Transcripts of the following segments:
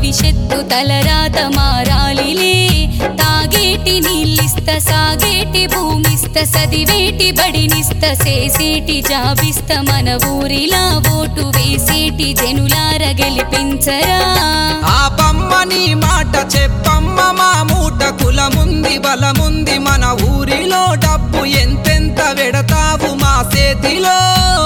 భవిష్యత్తు తలరాత మారాలిలే తాగేటి నీళ్ళిస్త సాగేటి భూమిస్త సదివేటి బడినిస్త చేసేటి జాబిస్త మన ఊరిలా ఓటు వేసేటి జనులార గెలిపించరా ఆ బమ్మని మాట చెప్పమ్మ మా మూట కులముంది బలముంది మన ఊరిలో డబ్బు ఎంతెంత వెడతావు మా చేతిలో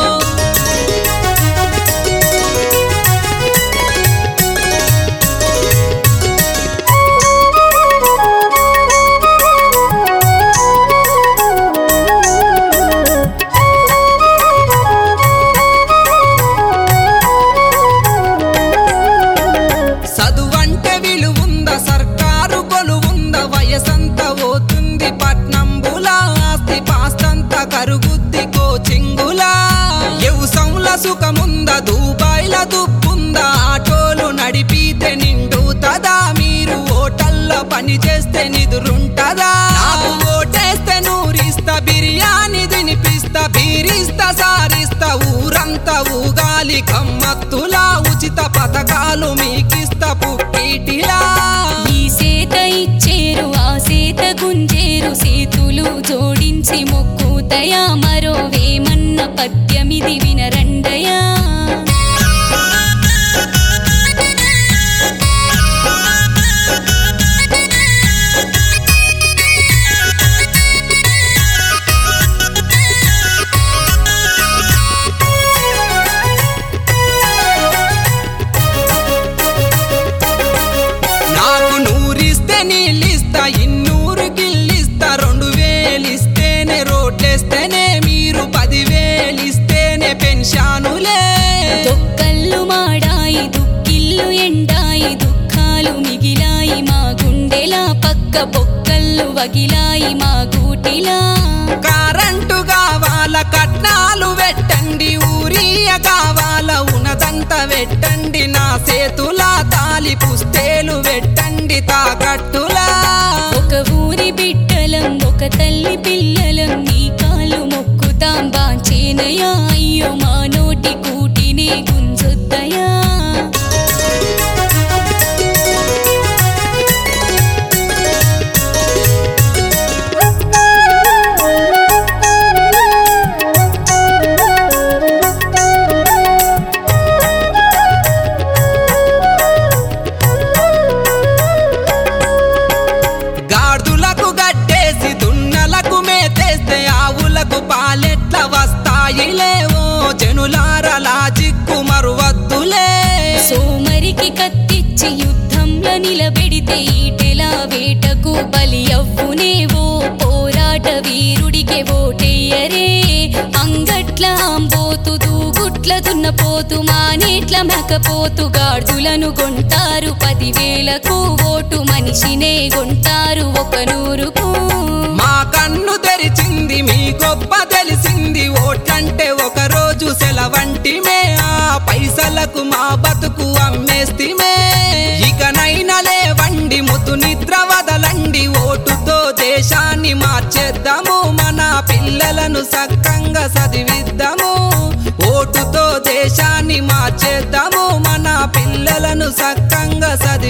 చదువంటే విలువుంద సర్కారు కొలువుంద వయసంత పోతుంది పట్నంబుల ఆస్తి పాస్తంత కరుగుద్ది కోచింగులా ఎవుసంల సుఖముంద దూబాయిల దుబ్బుంద ఆటోలు నడిపితే నిండుతదా మీరు హోటల్లో పని చేస్తే నిదురుంటదా నాకు ఓటేస్తే నూరిస్తా బిర్యానీ తినిపిస్తా బీరిస్తా సారిస్తా ఊరంతా ఊగాలి కమ్మత్తులా ఉచిత పథకాలు మీకిస్తా పుట్టిటిలా ఈ సేత ఇచ్చేరు ఆ సేత గుంజేరు సేతులు జోడించి మొక్కుతయా మరో వేమన్న పద్యమిది వినరండయా నాకు నూరిస్తే నీళ్ళిస్తా ఇన్నూరు గిల్లిస్తా రెండు వేలిస్తేనే రోడ్లేస్తేనే మీరు పదివేలిస్తేనే పెన్షానులే దొక్కల్లు మాడాయి దుక్కిల్లు ఎండాయి దుఃఖాలు మిగిలాయి మా గుండెలా పక్క బొక్కల్లు వగిలాయి మా గూటిలా కరెంటు కావాల కట్నాలు పెట్టండి ఊరియ కావాల ఉన్నదంతా పెట్టండి నా చేతుల తాలి పుస్తేలు పెట్టండి తాకట్టులా ఒక ఊరి బిడ్డలం ఒక తల్లి పిల్లలం నీ కాలు మొక్కుతాం బాంచేనయా అయ్యో మా నోటి కూటినే గుంజొద్దయా గాడిదలకు గట్టేసి దున్నలకు మేతేస్తే ఆవులకు పాలెట్ల వస్తాయి లేవో జనులార లాజిక్కు మరువద్దులే సోమరికి కత్తిచ్చి యుద్ధంలో నిలబెడితే ఈటెలా వేటకు బలి అవ్వునేవో పోరాట వీరుడికే ఓటేయరే అంగట్ల అంబోతు దూగుట్ల దున్నపోతు మానేట్ల మెకపోతు గాడ్దులను కొంటారు పదివేలకు ఓటు మనిషినే కొంటారు ఒక నూరుకు మా కన్ను తెరిచింది మీ గొప్ప తెలిసింది ఓట్లంటే ఒక రోజు సెలవంటిమే ఆ పైసలకు మా బతుకు అమ్మేస్తిమే ఇకనైనా లేవండి ముద్దు నిద్ర వదలండి ఓటుతో దేశాన్ని మార్చేద్దాము మన పిల్లలను సక్కంగా చదివిద్దాము ఓటుతో దేశాన్ని మార్చేద్దాము మన పిల్లలను సక్కంగా చదివి